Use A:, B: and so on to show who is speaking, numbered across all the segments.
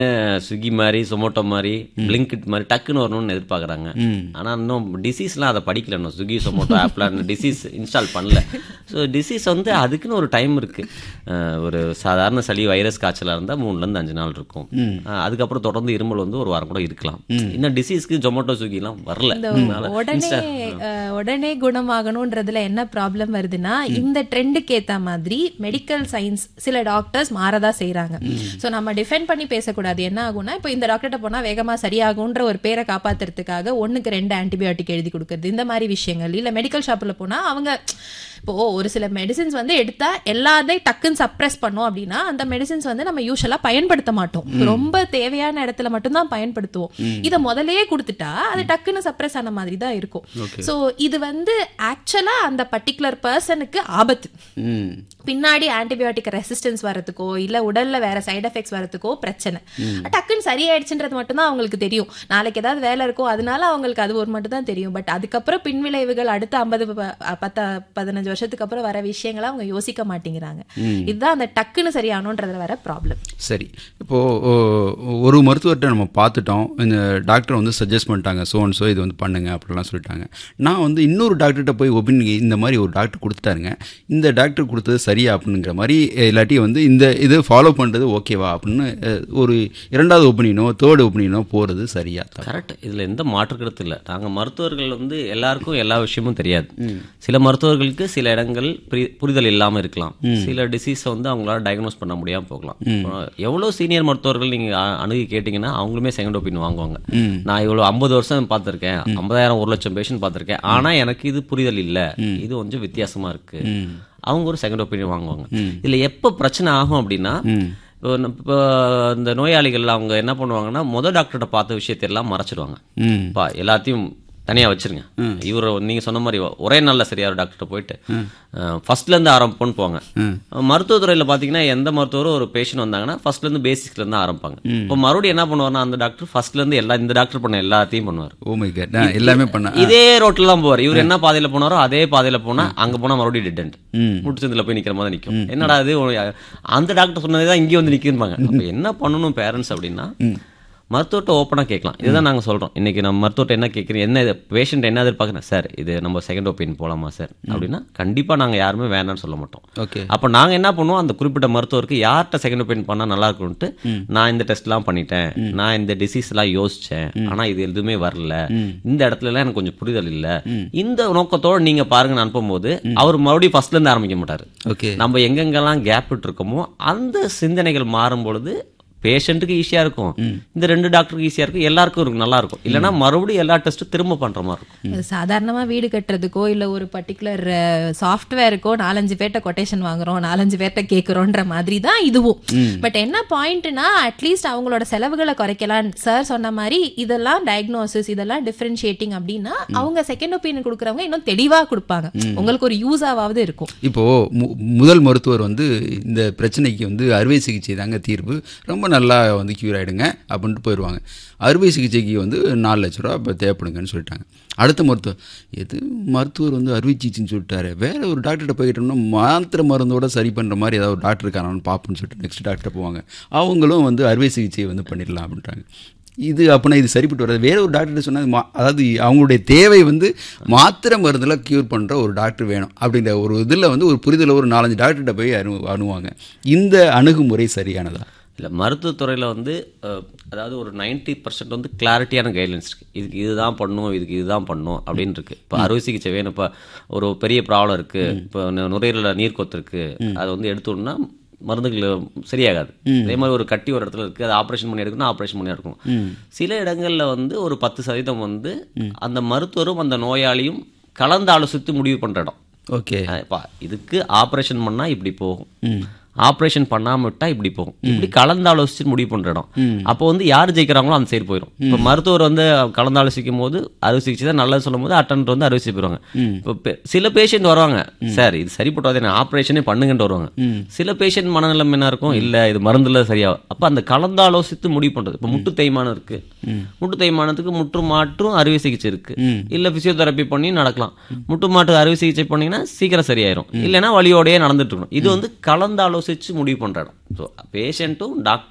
A: Swiggy மாதிரி சொமோட்டோ மாதிரி Blinkit மாதிரி டக்குன்னு வரணும்னு எதிர்பார்க்குறாங்க ஆனால் இன்னும் டிசீஸ்லாம் அதை படிக்கல இன்னும் ஸ்விக்கி சொமோட்டோ ஆப்லாம் டிசீஸ் இன்ஸ்டால் பண்ணல ஸோ டிசீஸ் வந்து அதுக்குன்னு ஒரு டைம் இருக்குது ஒரு சாதாரண சளி வைரஸ் காய்ச்சலாக இருந்தால் மூணுலேருந்து அஞ்சு நாள் இருக்கும் அஹ் அதுக்கப்புறம் தொடர்ந்து இருமல் வந்து ஒரு வாரம் கூட இருக்கலாம் இன்னும் டிசீஸ்க்கு ஜொமேட்டோ ஸ்விக்கிலாம் வரல அதனால
B: உடனே அஹ், உடனே குணமாகணும்ன்றதுல என்ன ப்ராப்ளம் வருதுன்னா இந்த ட்ரெண்டுக்கு ஏத்த மாதிரி மெடிக்கல் சயின்ஸ் சில டாக்டர்ஸ் மாறதா செய்றாங்க சோ நம்ம டிஃபெண்ட் பண்ணி பேசக்கூடாது என்ன ஆகும்னா இப்போ இந்த டாக்டர்கிட்ட போனா வேகமா சரியாகுன்ற ஒரு பேரை காப்பாத்துறதுக்காக ஒண்ணுக்கு ரெண்டு ஆன்டிபயோட்டிக் எழுதி கொடுக்கறது இந்த மாதிரி விஷயங்கள் இல்ல மெடிக்கல் ஷாப்ல போனா அவங்க இப்போ ஒரு சில மெடிசின்ஸ் வந்து எடுத்தா எல்லாத்தையும் டக்குன்னு சப்ரஸ் பண்ணோம் அப்படின்னா அந்த மெடிசின்ஸ் வந்து நம்ம யூஸ்வலா பயன்படுத்த மாட்டோம் ரொம்ப தேவையான இடத்துல மட்டும்தான் பயன்படுத்துவோம் இத முதல்லயே கொடுத்துட்டா அது டக்குன்னு சப்ரஸ் ஆன மாதிரி தான் இருக்கும் சோ இது வந்து ஆக்சுவலா அந்த பர்டிகுலர் பர்சனுக்கு ஆபத்து
C: ம்
B: பின்னாடி ஆன்டிபயோட்டிக் ரெசிஸ்டன்ஸ் வரதுக்கோ இல்ல உடல்ல வேற சைடு எஃபெக்ட்ஸ் வரதுக்கோ பிரச்சனை டக்குன்னு சரியாயிடுச்சுன்றது மட்டும்தான் அவங்களுக்கு தெரியும் நாளைக்கு ஏதாவது வேலை இருக்கோ அதனால அவங்களுக்கு அது ஒரு மட்டும் தான் தெரியும் பட் அதுக்கப்புறம் பின்விளைவுகள் அடுத்த ஐம்பது பத்த பதினஞ்சு வருஷத்துக்கு அப்புறம் வர விஷயங்களை அவங்க யோசிக்க மாட்டேங்கிறாங்க இதுதான் அந்த டக்குன்னு சரியானோன்றதுல வர ப்ராப்ளம்
C: சரி இப்போது ஒரு மருத்துவர்கிட்ட நம்ம பார்த்துட்டோம் இந்த டாக்டர் வந்து சஜஸ்ட் பண்ணிட்டாங்க ஸோ அண்ட் ஸோ இது வந்து பண்ணுங்க அப்படிலாம் சொல்லிட்டாங்க நான் வந்து இன்னொரு டாக்டர்கிட்ட போய் ஒப்பீனியன் இந்த மாதிரி ஒரு டாக்டர் கொடுத்துட்டாருங்க இந்த டாக்டர் கொடுத்தது சரியா அப்படிங்கிற மாதிரி இல்லாட்டி வந்து இந்த இது ஃபாலோ பண்ணுறது ஓகேவா அப்படின்னு அஹ், ஒரு இரண்டாவது ஒப்பீனியனோ தேர்ட் ஒப்பீனியனோ போகிறது சரியா தப்பா?
A: கரெக்ட் இதுல எந்த மாற்று கருத்து இல்லை நாங்க மருத்துவர்கள் வந்து எல்லாருக்கும் எல்லா விஷயமும் தெரியாது சில மருத்துவர்களுக்கு சில இடங்கள் புரி- புரிதல் இல்லாம இருக்கலாம் சில டிசீஸை வந்து அவங்களால டயக்னோஸ் பண்ண முடியாம போகலாம் எவ்வளவு சீனியர் மருத்துவர்கள் நீங்க அ- அணுகி கேட்டீங்கன்னா அவங்களுமே செகண்ட் ஒப்பீனியன் வாங்குவாங்க நான் இவ்வளவு ஐம்பது வருஷம் பார்த்திருக்கேன் ஐம்பதாயிரம் ஒரு லட்சம் பேஷண்ட் பார்த்திருக்கேன் ஆனா எனக்கு இது புரிதல் இல்ல இது கொஞ்சம் வித்தியாசமா இருக்கு அவங்க ஒரு செகண்ட் ஒப்பீனியன் வாங்குவாங்க இதுல எப்ப பிரச்சனை ஆகும் அப்படின்னா இப்போ நம்ம- இப்போ இந்த நோயாளிகள் அவங்க என்ன பண்ணுவாங்கன்னா முத டாக்டர்கிட்ட பார்த்த விஷயத்தையெல்லாம் மறைச்சிடுவாங்க
C: ம்
A: பா எல்லாத்தையும் தனியா வச்சிருங்க இவர் நீங்க சொன்ன மாதிரி ஒரே நாள்ல சரியார டாக்டர்கிட்ட போயிட்டு ஃபர்ஸ்ட்ல இருந்து ஆரம்பிப்போம்னு போவாங்க மருத்துவத்துறையில பாத்தீங்கன்னா எந்த மருத்துவரும் ஒரு பேஷண்ட் வந்தாங்கன்னா ஃபர்ஸ்ட்ல இருந்து பேசிக்ஸ்ல இருந்து ஆரம்பிப்பாங்க இப்போ மறுபடியும் என்ன பண்ணுவாருன்னா அந்த டாக்டர் ஃபர்ஸ்ட்ல இருந்து எல்லா இந்த டாக்டர் பண்ண எல்லாத்தையும் பண்ணுவார்
C: ஓ மை காட் எல்லாமே பண்ண
A: இதே ரோட்ல தான் போவார் இவர் என்ன பாதையில போனாரோ அதே பாதையில போனா அங்க போனா மறுபடியும் டிடென்ட் முட்டுச்சந்தில போய் நிக்கிற மாதிரி நிக்கும் என்னடா இது உனக்கு- அந்த டாக்டர் சொன்னதே தான் இங்கே வந்து நிக்கும்பாங்க அப்ப என்ன பண்ணணும் பேரண்ட்ஸ் அப்படின்னா மருத்துவர்கிட்ட ஓப்பனாக கேட்கலாம் இதுதான் நாங்க சொல்றோம் இன்னைக்கு நம்ம மருத்துவர்கிட்ட என்ன கேட்குறோம் என்ன இது பேஷண்ட் என்ன எதிர்பார்க்குறேன் சார் இது நம்ம செகண்ட் ஒப்பீனியன் போலாமா சார் அப்படின்னா கண்டிப்பா நாங்க யாருமே வேணாம்னு சொல்ல மாட்டோம்
C: ஓகே
A: அப்போ நாங்க என்ன பண்ணுவோம் அந்த குறிப்பிட்ட மருத்துவருக்கு யார்கிட்ட செகண்ட் ஒப்பீனியன் பண்ணா நல்லா இருக்கும்ட்டு நான் இந்த டெஸ்ட்லாம் பண்ணிட்டேன் நான் இந்த டிசீஸ்லாம் யோசிச்சேன் ஆனா இது எதுவுமே வரல இந்த இடத்துல எல்லாம் எனக்கு கொஞ்சம் புரிதல் இல்ல இந்த நோக்கத்தோட நீங்க பாருங்கன்னு அனுப்பும்போது அவர் மறுபடியும் ஃபர்ஸ்ட்ல இருந்து ஆரம்பிக்க மாட்டாரு
C: ஓகே
A: நம்ம எங்கெங்கெல்லாம் கேப் இருக்கோமோ அந்த சிந்தனைகள் மாறும் பொழுது பேஷண்ட்டுக்கு ஈஸியா இருக்கும் இந்த ரெண்டு டாக்டருக்கு ஈஸியா இருக்கும் எல்லாருக்கும் இருக்கும் நல்லா இருக்கும் இல்லைன்னா மறுபடியும் எல்லா டெஸ்ட்டும் திரும்ப பண்ற மாதிரி இருக்கும்
B: சாதாரணமா வீடு கட்டுறதுக்கோ இல்ல ஒரு பர்டிகுலர் சாஃப்ட்வேருக்கோ நாலஞ்சு பேர்ட்ட கொட்டேஷன் வாங்குறோம் நாலஞ்சு பேர்ட்ட கேக்குறோன்ற மாதிரி தான் இதுவும் பட் என்ன பாயிண்ட்னா அட்லீஸ்ட் அவங்களோட செலவுகளை குறைக்கலாம் சார் சொன்ன மாதிரி இதெல்லாம் டயக்னோசிஸ் இதெல்லாம் டிஃபரன்ஷியேட்டிங் அப்படின்னா அவங்க செகண்ட் ஒப்பீனியன் கொடுக்குறவங்க இன்னும் தெளிவா கொடுப்பாங்க உங்களுக்கு ஒரு யூஸ் ஆவாவது இருக்கும்
C: இப்போ மு- முதல் மருத்துவர் வந்து இந்த பிரச்சனைக்கு வந்து அறுவை சிகிச்சை தாங்க தீர்வு ரொம்ப நல்லா வந்து க்யூர் ஆயிடுங்க அப்படின்ட்டு போயிடுவாங்க அறுவை சிகிச்சைக்கு வந்து நாலு லட்ச ரூபா இப்போ தேவைப்படுங்கன்னு சொல்லிட்டாங்க அடுத்த மருத்துவர் எது மருத்துவர் வந்து அறுவை சிகிச்சைன்னு சொல்லிட்டாரு வேற ஒரு டாக்டர்கிட்ட போய்கிட்டோம்னா மாத்திரை மருந்தோட சரி பண்ணுற மாதிரி ஏதாவது ஒரு டாக்டர் இருக்காரான்னு பார்ப்போம்னு சொல்லிட்டு நெக்ஸ்ட் டாக்டர் போவாங்க அவங்களும் வந்து அறுவை சிகிச்சை வந்து பண்ணிடலாம் அப்படின்ட்டாங்க இது அப்படின்னா இது சரிப்பட்டு வராது வேற ஒரு டாக்டர் சொன்னால் மா அதாவது அவங்களுடைய தேவை வந்து மாத்திரை மருந்தில் க்யூர் பண்ணுற ஒரு டாக்டர் வேணும் அப்படின்ற ஒரு இதில் வந்து ஒரு புரிதல ஒரு நாலஞ்சு டாக்டர்கிட்ட போய் அனு அணுவாங்க இந்த அணுகுமுறை சரியானதா
A: இல்லை மருத்துவத்துறையில் வந்து அஹ், அதாவது ஒரு 90% பர்சன்ட் வந்து கிளாரிட்டியான கைட்லைன்ஸ் இருக்கு இதுக்கு இதுதான் பண்ணும் இதுக்கு இதுதான் பண்ணும் அப்படின்னு இருக்கு இப்போ அறுவை சிகிச்சை வேணும் இப்போ ஒரு பெரிய ப்ராப்ளம் இருக்கு இப்போ நு- நுரையீரலில் நீர் கொத்து இருக்கு அதை வந்து எடுத்தோம்னா மருந்துகள் சரியாகாது அதே மாதிரி ஒரு கட்டி ஒரு இடத்துல இருக்கு அதை ஆப்ரேஷன் பண்ணி எடுக்கணும் ஆப்ரேஷன் பண்ணி எடுக்கணும் சில இடங்கள்ல வந்து ஒரு பத்து சதவீதம் வந்து அந்த மருத்துவரும் அந்த நோயாளியும் கலந்து ஆலோசித்து முடிவு பண்ற இடம்
C: ஓகே
A: அஹ் பா, இதுக்கு ஆபரேஷன் பண்ணா இப்படி போகும் ஆபரேஷன் பண்ணாம விட்டா இப்படி போகும் இப்படி கலந்தாலோசிச்சு முடிவு பண்ற இடம் அப்போ வந்து யார் ஜெயிக்கிறாங்களோ அந்த சைடு போயிடும் இப்போ மருத்துவர் வந்து கலந்தாலோசிக்கும் போது அறுவை சிகிச்சை தான் நல்லது சொல்லும் போது அட்டன்ட் வந்து அறுவை சிகிச்சை போயிருவாங்க இப்போ பே- சில பேஷண்ட் வருவாங்க சார் இது சரிப்பட்டு என்ன ஆபரேஷனே பண்ணுங்கன்ட்டு வருவாங்க சில பேஷண்ட் மனநிலைமை என்ன இருக்கும் இல்ல இது மருந்துல சரியாகும் அப்ப அந்த கலந்தாலோசித்து முடிவு பண்றது இப்போ முட்டு தேய்மானம் இருக்கு முட்டு தேய்மானத்துக்கு முற்று மாற்றும் அறுவை சிகிச்சை இருக்கு இல்ல பிசியோதெரப்பி பண்ணி நடக்கலாம் முட்டு மாற்று அறுவை சிகிச்சை பண்ணீங்கன்னா சீக்கிரம் சரியாயிரும் இல்லைன்னா வலியோடயே நடந்துட்டு இருக்கணும் இது வந்து கலந்தாலோசிச்சு முடிவு பண்ற இடம் ஸோ பேஷண்ட்டும் டாக்டரும்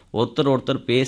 A: ஒருத்தர் ஒருத்தர் பேசி